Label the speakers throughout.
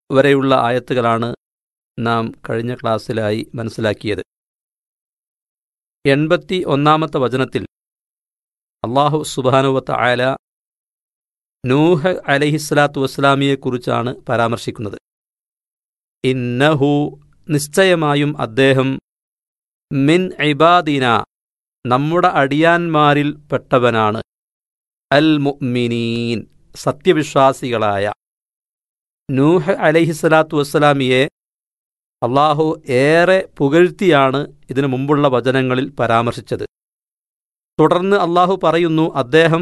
Speaker 1: വരെയുള്ള ആയത്തുകളാണ് നാം കഴിഞ്ഞ ക്ലാസ്സിലായി മനസ്സിലാക്കിയത് എൺപത്തി ഒന്നാമത്തെ വചനത്തിൽ അള്ളാഹു സുബാനുവത്ത ആല നൂഹ് അലഹിസ്ലാത്തു വസ്സലാമിയെക്കുറിച്ചാണ് പരാമർശിക്കുന്നത് ഇന്നഹു നിശ്ചയമായും അദ്ദേഹം മിൻ ഇബാദിന നമ്മുടെ അടിയാന്മാരിൽ പെട്ടവനാണ് അൽ മുഅ്മിനീൻ സത്യവിശ്വാസികളായ നൂഹ് അലഹിസ്സലാത്തു വസ്സലാമിയെ അള്ളാഹു ഏറെ പുകഴ്ത്തിയാണ് ഇതിനു മുമ്പുള്ള വചനങ്ങളിൽ പരാമർശിച്ചത് തുടർന്ന് അള്ളാഹു പറയുന്നു അദ്ദേഹം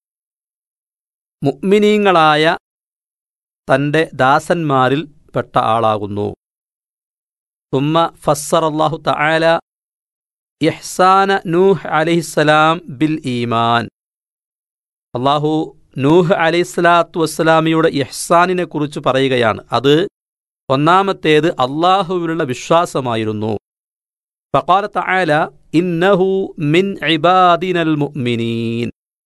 Speaker 1: മുഅ്മിനീങ്ങളായ തൻ്റെ ദാസന്മാരിൽ പെട്ട ആളാകുന്നു തുമ്മ ഫസ്സർ അള്ളാഹു തആല ഇഹ്സാന നൂഹ് അലൈഹിസ്സലാം ബിൽ ഈമാൻ അള്ളാഹു നൂഹ് അലൈഹിസ്സലാത്തു വസ്സലാമിയുടെ ഇഹ്സാനിനെ കുറിച്ച് പറയുകയാണ് അത് ഒന്നാമത്തേത് അള്ളാഹുവിലുള്ള വിശ്വാസമായിരുന്നു ഫഖാല തആല ഇന്നഹു മിൻ ഇബാദിനൽ മുഅ്മിനീൻ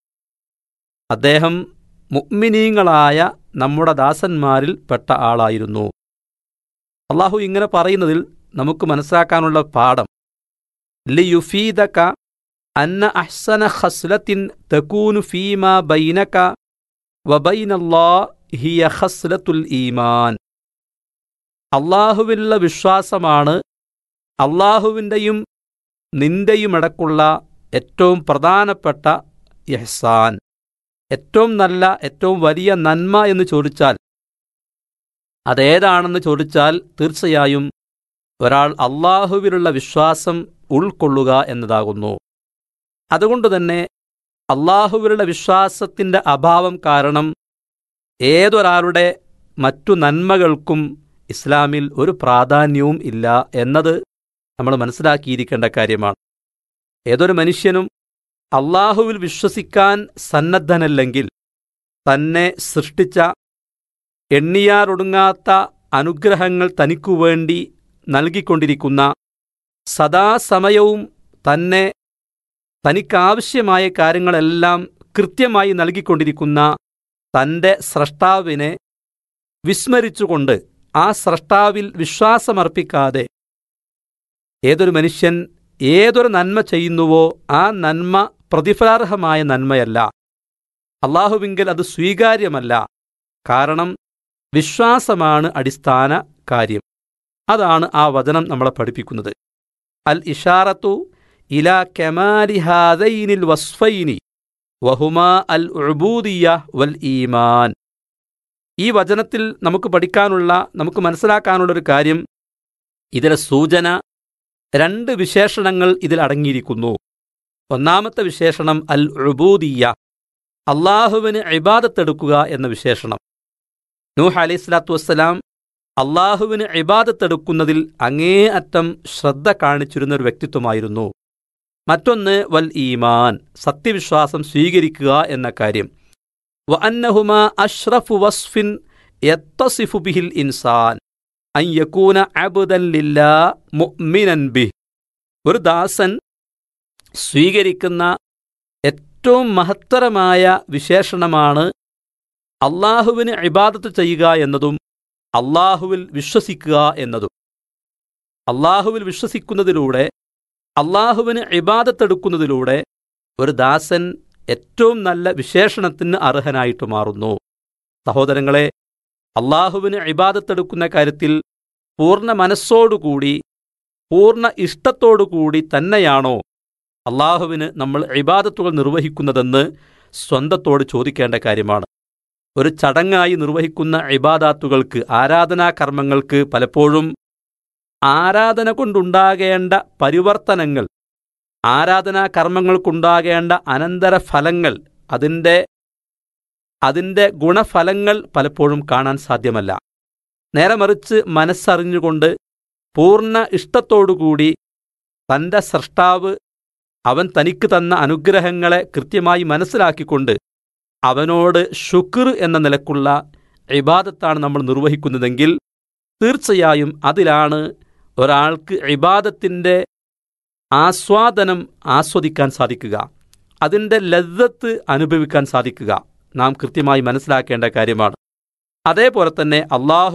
Speaker 1: അദ്ദേഹം മുഅ്മിനീങ്ങളായ നമ്മുടെ ദാസന്മാരിൽ പെട്ട ആളായിരുന്നു അള്ളാഹു ഇങ്ങനെ പറയുന്നതിൽ നമുക്ക് മനസ്സിലാക്കാനുള്ള പാഠം ലിയുഫീദക അന്ന അഹ്സന ഖസ്ലത്തിൻ തകൂനു ഫീമാ ബൈനക വബൈനല്ലാ ഹിയ ഖസ്ലത്തുൽ ഈമാൻ അള്ളാഹുവിലുള്ള വിശ്വാസമാണ് അള്ളാഹുവിൻ്റെയും നിന്റെയുമിടക്കുള്ള ഏറ്റവും പ്രധാനപ്പെട്ട ഇഹ്സാൻ ഏറ്റവും നല്ല ഏറ്റവും വലിയ നന്മ എന്ന് ചോദിച്ചാൽ അതേതാണെന്ന് ചോദിച്ചാൽ തീർച്ചയായും ഒരാൾ അള്ളാഹുവിലുള്ള വിശ്വാസം ഉൾക്കൊള്ളുക എന്നതാകുന്നു അതുകൊണ്ട് തന്നെ അള്ളാഹുവിലുള്ള വിശ്വാസത്തിൻ്റെ അഭാവം കാരണം ഏതൊരാളുടെ മറ്റു നന്മകൾക്കും ഇസ്ലാമിൽ ഒരു പ്രാധാന്യവും ഇല്ല എന്നത് നമ്മൾ മനസ്സിലാക്കിയിരിക്കേണ്ട കാര്യമാണ് ഏതൊരു മനുഷ്യനും അള്ളാഹുവിൽ വിശ്വസിക്കാൻ സന്നദ്ധനല്ലെങ്കിൽ തന്നെ സൃഷ്ടിച്ച എണ്ണിയാറൊടുങ്ങാത്ത അനുഗ്രഹങ്ങൾ തനിക്കു വേണ്ടി നൽകിക്കൊണ്ടിരിക്കുന്ന സദാസമയവും തന്നെ തനിക്കാവശ്യമായ കാര്യങ്ങളെല്ലാം കൃത്യമായി നൽകിക്കൊണ്ടിരിക്കുന്ന തൻ്റെ സ്രഷ്ടാവിനെ വിസ്മരിച്ചുകൊണ്ട് ആ സ്രഷ്ടാവിൽ വിശ്വാസമർപ്പിക്കാതെ ഏതൊരു മനുഷ്യൻ ഏതൊരു നന്മ ചെയ്യുന്നുവോ ആ നന്മ പ്രതിഫലാർഹമായ നന്മയല്ല അള്ളാഹുവിങ്കൽ അത് സ്വീകാര്യമല്ല കാരണം വിശ്വാസമാണ് അടിസ്ഥാന കാര്യം അതാണ് ആ വചനം നമ്മളെ പഠിപ്പിക്കുന്നത് അൽ ഇഷാറത്തു ഇല കെമാലി ഹാദൈനിൽ വസ്ഫൈനി വഹുമാ അൽ ഉബൂദിയ വൽ ഈമാൻ ഈ വചനത്തിൽ നമുക്ക് പഠിക്കാനുള്ള നമുക്ക് മനസ്സിലാക്കാനുള്ളൊരു കാര്യം ഇതിലെ സൂചന രണ്ട് വിശേഷണങ്ങൾ ഇതിൽ അടങ്ങിയിരിക്കുന്നു ഒന്നാമത്തെ വിശേഷണം അൽ ഉബൂദിയ അള്ളാഹുവിന് ഇബാദത്തെടുക്കുക എന്ന വിശേഷണം നൂഹ് അലൈഹി സ്വലാത്തു വസ്സലാം അള്ളാഹുവിന് ഇബാദത്തെടുക്കുന്നതിൽ അങ്ങേയറ്റം ശ്രദ്ധ കാണിച്ചിരുന്ന ഒരു വ്യക്തിത്വമായിരുന്നു മറ്റൊന്ന് വൽ ഈമാൻ സത്യവിശ്വാസം സ്വീകരിക്കുക എന്ന കാര്യം വ അന്നഹുമ അഷ്റഫു വസ്ഫിൻ യത്തസിഫു ബിഹിൽ ഇൻസാൻ അൻ യകൂന അബ്ദൻ ലില്ലാ മുഅ്മിനൻ ബിഹ് ഒരു ദാസൻ സ്വീകരിക്കുന്ന ഏറ്റവും മഹത്തരമായ വിശേഷണമാണ് അള്ളാഹുവിന് ഇബാദത്ത് ചെയ്യുക എന്നതും അള്ളാഹുവിൽ വിശ്വസിക്കുക എന്നതും അള്ളാഹുവിൽ വിശ്വസിക്കുന്നതിലൂടെ അള്ളാഹുവിന് ഇബാദത്തെടുക്കുന്നതിലൂടെ ഒരു ദാസൻ ഏറ്റവും നല്ല വിശേഷണത്തിന് അർഹനായിട്ട് മാറുന്നു സഹോദരങ്ങളെ അള്ളാഹുവിന് ഇബാദത്തെടുക്കുന്ന കാര്യത്തിൽ പൂർണ്ണ മനസ്സോടുകൂടി പൂർണ്ണ ഇഷ്ടത്തോടുകൂടി തന്നെയാണോ അള്ളാഹുവിന് നമ്മൾ ഇബാദത്തുകൾ നിർവഹിക്കുന്നതെന്ന് സ്വന്തത്തോട് ചോദിക്കേണ്ട കാര്യമാണ് ഒരു ചടങ്ങായി നിർവഹിക്കുന്ന ഇബാദാത്തുകൾക്ക് ആരാധനാ കർമ്മങ്ങൾക്ക് പലപ്പോഴും ആരാധന കൊണ്ടുണ്ടാകേണ്ട പരിവർത്തനങ്ങൾ ആരാധനാ കർമ്മങ്ങൾക്കുണ്ടാകേണ്ട അനന്തര ഫലങ്ങൾ അതിൻ്റെ അതിൻ്റെ ഗുണഫലങ്ങൾ പലപ്പോഴും കാണാൻ സാധ്യമല്ല നേരെ മറിച്ച് മനസ്സറിഞ്ഞുകൊണ്ട് പൂർണ്ണ ഇഷ്ടത്തോടുകൂടി തൻ്റെ സൃഷ്ടാവ് അവൻ തനിക്ക് തന്ന അനുഗ്രഹങ്ങളെ കൃത്യമായി മനസ്സിലാക്കിക്കൊണ്ട് അവനോട് ഷുക്ർ എന്ന നിലക്കുള്ള ഇബാദത്താണ് നമ്മൾ നിർവഹിക്കുന്നതെങ്കിൽ തീർച്ചയായും അതിലാണ് ഒരാൾക്ക് ഇബാദത്തിൻ്റെ ആസ്വാദനം ആസ്വദിക്കാൻ സാധിക്കുക അതിൻ്റെ ലജ്ജത്ത് അനുഭവിക്കാൻ സാധിക്കുക നാം കൃത്യമായി മനസ്സിലാക്കേണ്ട കാര്യമാണ് അതേപോലെ തന്നെ അള്ളാഹു